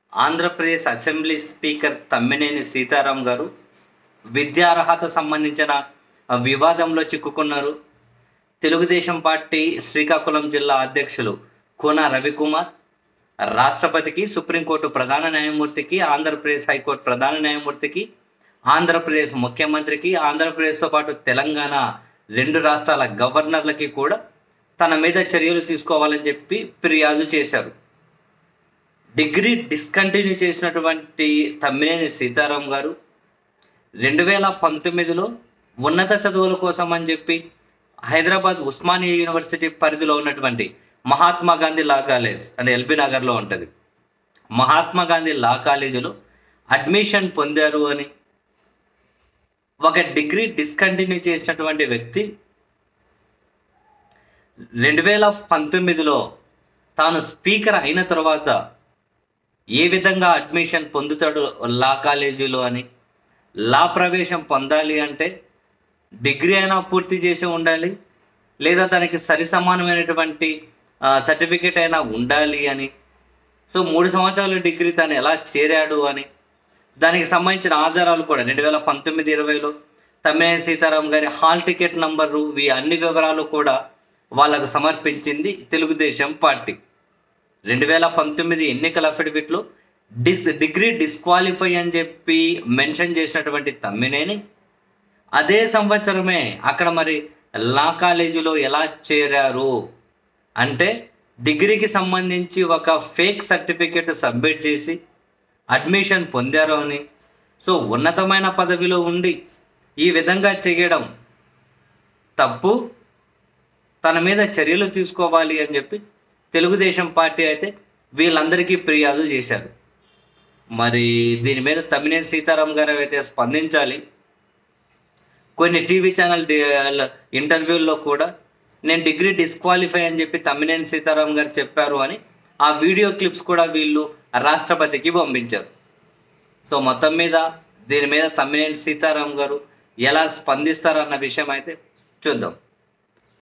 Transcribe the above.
Andhra Pradesh assembly speaker Tammineni Sitaram garu విద్యార్హత సంబంధించిన వివాదంలో చిక్కుకున్నారు తెలుగుదేశం పార్టీ శ్రీకాకుళం జిల్లా అధ్యక్షులు కోన రవికుమార్ రాష్ట్రపతికి సుప్రీంకోర్టు ప్రధాన న్యాయమూర్తికి ఆంధ్రప్రదేశ్ హైకోర్టు ప్రధాన న్యాయమూర్తికి ఆంధ్రప్రదేశ్ ముఖ్యమంత్రికి ఆంధ్రప్రదేశ్తో పాటు తెలంగాణ రెండు రాష్ట్రాల గవర్నర్లకి కూడా తన మీద చర్యలు తీసుకోవాలని చెప్పి ఫిర్యాదు చేశారు డిగ్రీ డిస్కంటిన్యూ చేసినటువంటి తమ్మినేని సీతారాం గారు రెండు వేల పంతొమ్మిదిలో ఉన్నత చదువుల కోసం అని చెప్పి హైదరాబాద్ ఉస్మానియా యూనివర్సిటీ పరిధిలో ఉన్నటువంటి మహాత్మా గాంధీ లా కాలేజ్ అంటే ఎల్బీ నగర్లో ఉంటుంది మహాత్మా గాంధీ లా కాలేజీలో అడ్మిషన్ పొందారు అని ఒక డిగ్రీ డిస్కంటిన్యూ చేసినటువంటి వ్యక్తి రెండు వేల పంతొమ్మిదిలో తాను స్పీకర్ అయిన తర్వాత ఏ విధంగా అడ్మిషన్ పొందుతాడు లా కాలేజీలో అని లా ప్రవేశం పొందాలి అంటే డిగ్రీ అయినా పూర్తి చేసి ఉండాలి లేదా తనకి సరి సమానమైనటువంటి సర్టిఫికేట్ అయినా ఉండాలి అని సో మూడు సంవత్సరాలు డిగ్రీ తను ఎలా చేరాడు అని దానికి సంబంధించిన ఆధారాలు కూడా రెండు వేల పంతొమ్మిది ఇరవైలో తమ్మినేని సీతారాం గారి హాల్ టికెట్ నంబరు ఈ అన్ని వివరాలు కూడా వాళ్ళకు సమర్పించింది తెలుగుదేశం పార్టీ రెండు వేల పంతొమ్మిది ఎన్నికల అఫిడవిట్లో డిస్ డిగ్రీ డిస్క్వాలిఫై అని చెప్పి మెన్షన్ చేసినటువంటి తమ్మినేని అదే సంవత్సరమే అక్కడ మరి లా కాలేజీలో ఎలా చేరారు అంటే డిగ్రీకి సంబంధించి ఒక ఫేక్ సర్టిఫికేట్ సబ్మిట్ చేసి అడ్మిషన్ పొందారు అని సో ఉన్నతమైన పదవిలో ఉండి ఈ విధంగా చేయడం తప్పు తన మీద చర్యలు తీసుకోవాలి అని చెప్పి తెలుగుదేశం పార్టీ అయితే వీళ్ళందరికీ ఫిర్యాదు చేశారు మరి దీని మీద తమ్మినేని సీతారాం గారు అయితే స్పందించాలి కొన్ని టీవీ ఛానల్ ఇంటర్వ్యూల్లో కూడా నేను డిగ్రీ డిస్క్వాలిఫై అని చెప్పి తమ్మినేని సీతారాం గారు చెప్పారు అని ఆ వీడియో క్లిప్స్ కూడా వీళ్ళు రాష్ట్రపతికి పంపించారు సో మొత్తం మీద దీని మీద తమ్మినేని సీతారాం గారు ఎలా స్పందిస్తారన్న విషయం అయితే చూద్దాం